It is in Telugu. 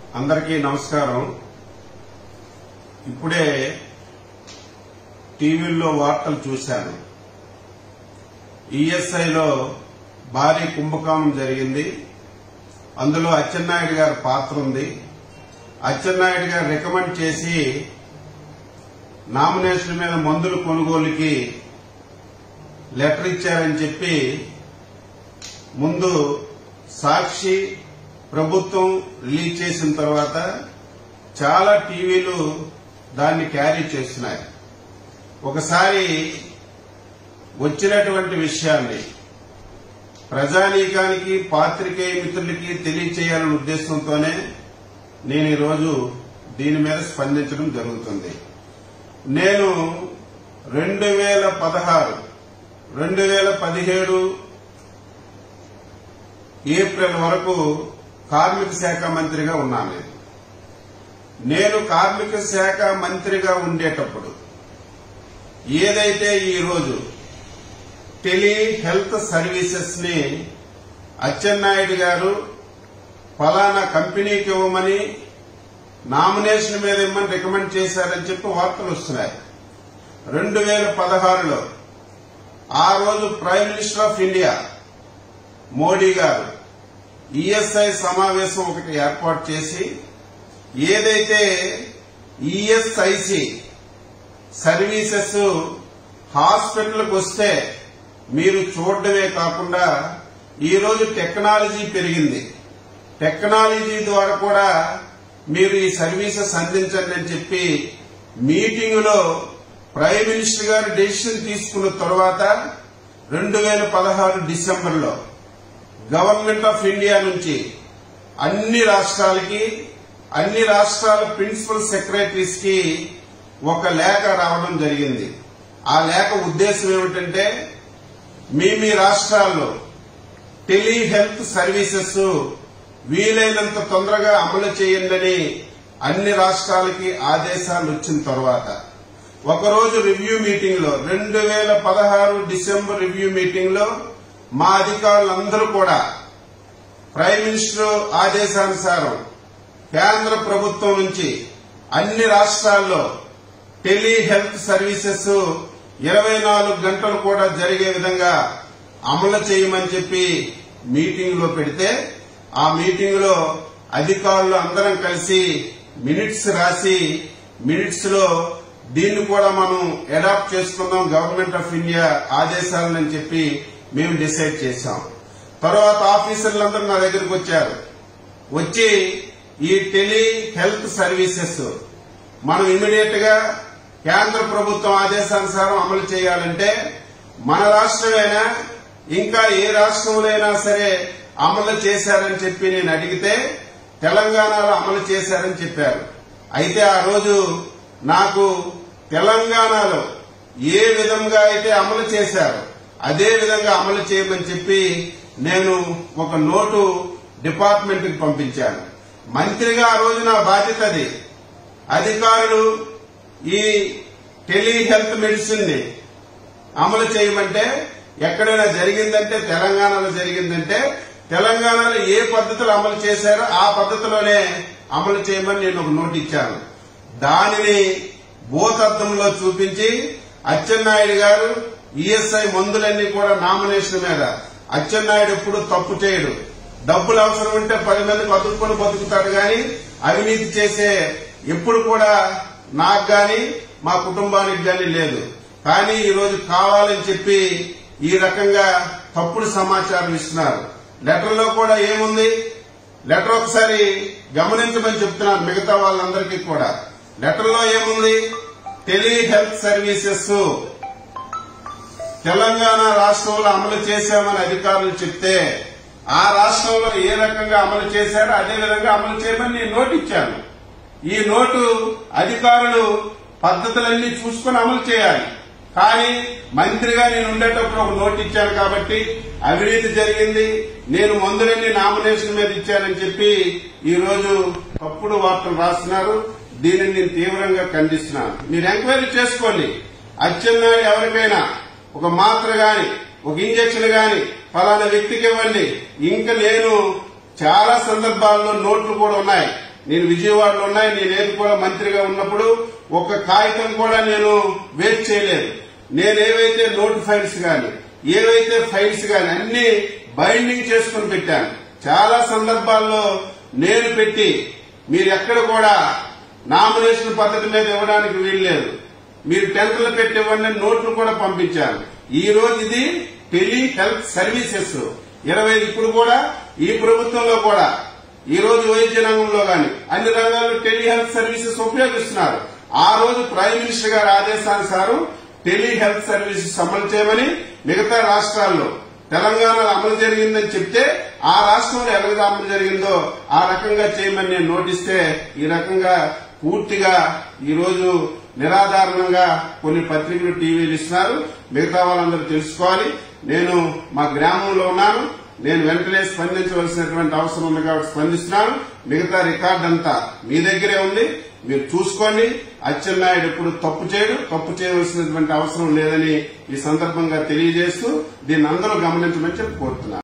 అందరికీ నమస్కారం ఇప్పుడే టీవీల్లో వార్తలు చూశాను ఈఎస్ఐలో భారీ కుంభకోణం జరిగింది అందులో అచ్చెన్నాయుడు గారి పాత్ర ఉంది అచ్చెన్నాయుడు గారు రికమెండ్ చేసి నామినేషన్ మీద మందుల కొనుగోలుకి లెటర్ ఇచ్చారని చెప్పి ముందు సాక్షి ప్రభుత్వం రిలీజ్ చేసిన తర్వాత చాలా టీవీలు దాన్ని క్యారీ చేస్తున్నాయి ఒకసారి వచ్చినటువంటి విషయాన్ని ప్రజానీకానికి పాత్రికేయ మిత్రులకి తెలియచేయాలనే ఉద్దేశంతోనే నేను ఈరోజు దీని మీద స్పందించడం జరుగుతుంది నేను రెండు వేల పదహారు రెండు వేల పదిహేడు ఏప్రిల్ వరకు కార్మిక శాఖ మంత్రిగా ఉన్నాను నేను. నేను కార్మిక శాఖ మంత్రిగా ఉండేటప్పుడు ఏదైతే ఈ రోజు టెలి హెల్త్ సర్వీసెస్ ని అచ్చెన్నాయుడు గారు ఫలానా కంపెనీకి ఇవ్వమని నామినేషన్ మీద ఇమ్మని రికమెండ్ చేశారని చెప్పి వార్తలు వస్తున్నాయి రెండు వేల పదహారులో ఆ రోజు prime minister of India Modi గారు ఈఎస్ఐ సమావేశం ఒకటి ఏర్పాటు చేసి ఏదైతే ఈఎస్ఐసి సర్వీసెస్ హాస్పిటల్కి వస్తే మీరు చూడడమే కాకుండా ఈ రోజు టెక్నాలజీ పెరిగింది టెక్నాలజీ ద్వారా కూడా మీరు ఈ సర్వీసెస్ అందించండి అని చెప్పి మీటింగ్ లో ప్రైమ్ మినిస్టర్ గారు డెసిషన్ తీసుకున్న తర్వాత రెండు వేల పదహారు డిసెంబర్ లో గవర్నమెంట్ ఆఫ్ ఇండియా నుంచి అన్ని రాష్ట్రాలకి అన్ని రాష్ట్రాల ప్రిన్సిపల్ సెక్రటరీస్ కి ఒక లేఖ రావడం జరిగింది ఆ లేఖ ఉద్దేశం ఏమిటంటే మీ మీ రాష్ట్రాల్లో టెలి హెల్త్ సర్వీసెస్ వీలైనంత తొందరగా అమలు చేయండి అన్ని రాష్ట్రాలకి ఆదేశాలు వచ్చిన తర్వాత ఒకరోజు రివ్యూ మీటింగ్ లో రెండు వేల పదహారు డిసెంబర్ రివ్యూ మీటింగ్ లో మా అధికారులందరూ కూడా ప్రైమ్ మినిస్టర్ ఆదేశానుసారం కేంద్ర ప్రభుత్వం నుంచి అన్ని రాష్ట్రాల్లో టెలి హెల్త్ సర్వీసెస్ ఇరవై నాలుగు గంటలు కూడా జరిగే విధంగా అమలు చేయమని చెప్పి మీటింగ్ లో పెడితే ఆ మీటింగ్ లో అధికారులు అందరం కలిసి మినిట్స్ రాసి మినిట్స్ లో దీన్ని కూడా మనం అడాప్ట్ చేసుకుందాం గవర్నమెంట్ ఆఫ్ ఇండియా ఆదేశాలని చెప్పి మేము డిసైడ్ చేశాం తర్వాత ఆఫీసర్లందరూ నా దగ్గరికి వచ్చారు వచ్చి ఈ టెలి హెల్త్ సర్వీసెస్ మనం ఇమీడియట్ గా కేంద్ర ప్రభుత్వం ఆదేశానుసారం అమలు చేయాలంటే మన రాష్ట్రమైనా ఇంకా ఏ రాష్ట్రంలో సరే అమలు చేశారని చెప్పి నేను అడిగితే తెలంగాణలో అమలు చేశారని చెప్పారు అయితే ఆ రోజు నాకు తెలంగాణలో ఏ విధంగా అయితే అమలు చేశారో అదే విధంగా అమలు చేయమని చెప్పి నేను ఒక నోటు డిపార్ట్మెంట్ కి పంపించాను మంత్రిగా ఆ రోజు నా బాధ్యత అది అధికారులు ఈ టెలి హెల్త్ మెడిసిన్ ని అమలు చేయమంటే ఎక్కడైనా జరిగిందంటే తెలంగాణలో జరిగిందంటే తెలంగాణలో ఏ పద్ధతులు అమలు చేశారో ఆ పద్ధతిలోనే అమలు చేయమని నేను ఒక నోట్ ఇచ్చాను దానిని భూతత్వంలో చూపించి అచ్చెన్నాయుడు గారు ఈఎస్ఐ మందులన్నీ కూడా నామినేషన్ మీద అచ్చెన్నాయుడు ఎప్పుడు తప్పు చేయడు డబ్బులు అవసరం ఉంటే పది మందికి బతుకుని బతుకుతాడు గాని అవినీతి చేసే ఎప్పుడు కూడా నాకు గాని మా కుటుంబానికి గాని లేదు కానీ ఈ రోజు కావాలని చెప్పి ఈ రకంగా తప్పుడు సమాచారం ఇస్తున్నారు లెటర్ లో కూడా ఏముంది లెటర్ ఒకసారి గమనించమని చెప్తున్నాను మిగతా వాళ్ళందరికీ కూడా లెటర్ లో ఏముంది టెలి హెల్త్ సర్వీసెస్ తెలంగాణ రాష్ట్రంలో అమలు చేశామని అధికారులు చెప్తే ఆ రాష్ట్రంలో ఏ రకంగా అమలు చేశారో అదే విధంగా అమలు చేయమని నేను నోటు ఇచ్చాను ఈ నోటు అధికారులు పద్ధతులన్నీ చూసుకుని అమలు చేయాలి కానీ మంత్రిగా నేను ఉండేటప్పుడు ఒక నోటు ఇచ్చాను కాబట్టి అవినీతి జరిగింది నేను మందులన్నీ నామినేషన్ మీద ఇచ్చానని చెప్పి ఈ రోజు తప్పుడు వార్తలు రాస్తున్నారు దీనిని నేను తీవ్రంగా ఖండిస్తున్నాను మీరు ఎంక్వైరీ చేసుకోండి అచ్చెన్నాయుడు ఎవరికైనా ఒక మాత్ర గాని ఒక ఇంజక్షన్ గాని ఫలానా వ్యక్తికి ఇవ్వండి ఇంకా నేను చాలా సందర్భాల్లో నోట్లు కూడా ఉన్నాయి నేను విజయవాడలో ఉన్నాయి నేనేది కూడా మంత్రిగా ఉన్నప్పుడు ఒక కాగితం కూడా నేను వేస్ట్ చేయలేదు నేనేవైతే నోట్ ఫైల్స్ గాని ఏవైతే ఫైల్స్ గాని అన్ని బైండింగ్ చేసుకుని పెట్టాను చాలా సందర్భాల్లో నేను పెట్టి మీరు ఎక్కడ కూడా నామినేషన్ పద్ధతి మీద ఇవ్వడానికి వీల్లేదు మీరు టెన్త్లు పెట్టి ఇవ్వండి నోట్లు కూడా పంపించాను ఈ రోజు ఇది టెలి హెల్త్ సర్వీసెస్ ఇరవై ఇప్పుడు కూడా ఈ ప్రభుత్వంలో కూడా ఈ రోజు వైద్య రంగంలో గాని అన్ని రంగాల్లో టెలి హెల్త్ సర్వీసెస్ ఉపయోగిస్తున్నారు ఆ రోజు ప్రైమ్ మినిస్టర్ గారి ఆదేశానుసారం టెలి హెల్త్ సర్వీసెస్ అమలు చేయమని మిగతా రాష్ట్రాల్లో తెలంగాణలో అమలు జరిగిందని చెప్తే ఆ రాష్ట్రంలో ఎలాగ అమలు జరిగిందో ఆ రకంగా చేయమని నేను నోటిస్తే ఈ రకంగా పూర్తిగా ఈ రోజు నిరాధారణంగా కొన్ని పత్రికలు టీవీలు ఇస్తున్నారు మిగతా వాళ్ళందరూ తెలుసుకోవాలి నేను మా గ్రామంలో ఉన్నాను నేను వెంటనే స్పందించవలసినటువంటి అవసరం ఉంది కాబట్టి స్పందిస్తున్నాను మిగతా రికార్డ్ అంతా మీ దగ్గరే ఉంది మీరు చూసుకోండి అచ్చెన్నాయుడు ఎప్పుడు తప్పు చేయడు తప్పు చేయవలసినటువంటి అవసరం లేదని ఈ సందర్భంగా తెలియజేస్తూ దీన్ని అందరూ గమనించమని చెప్పి కోరుతున్నాను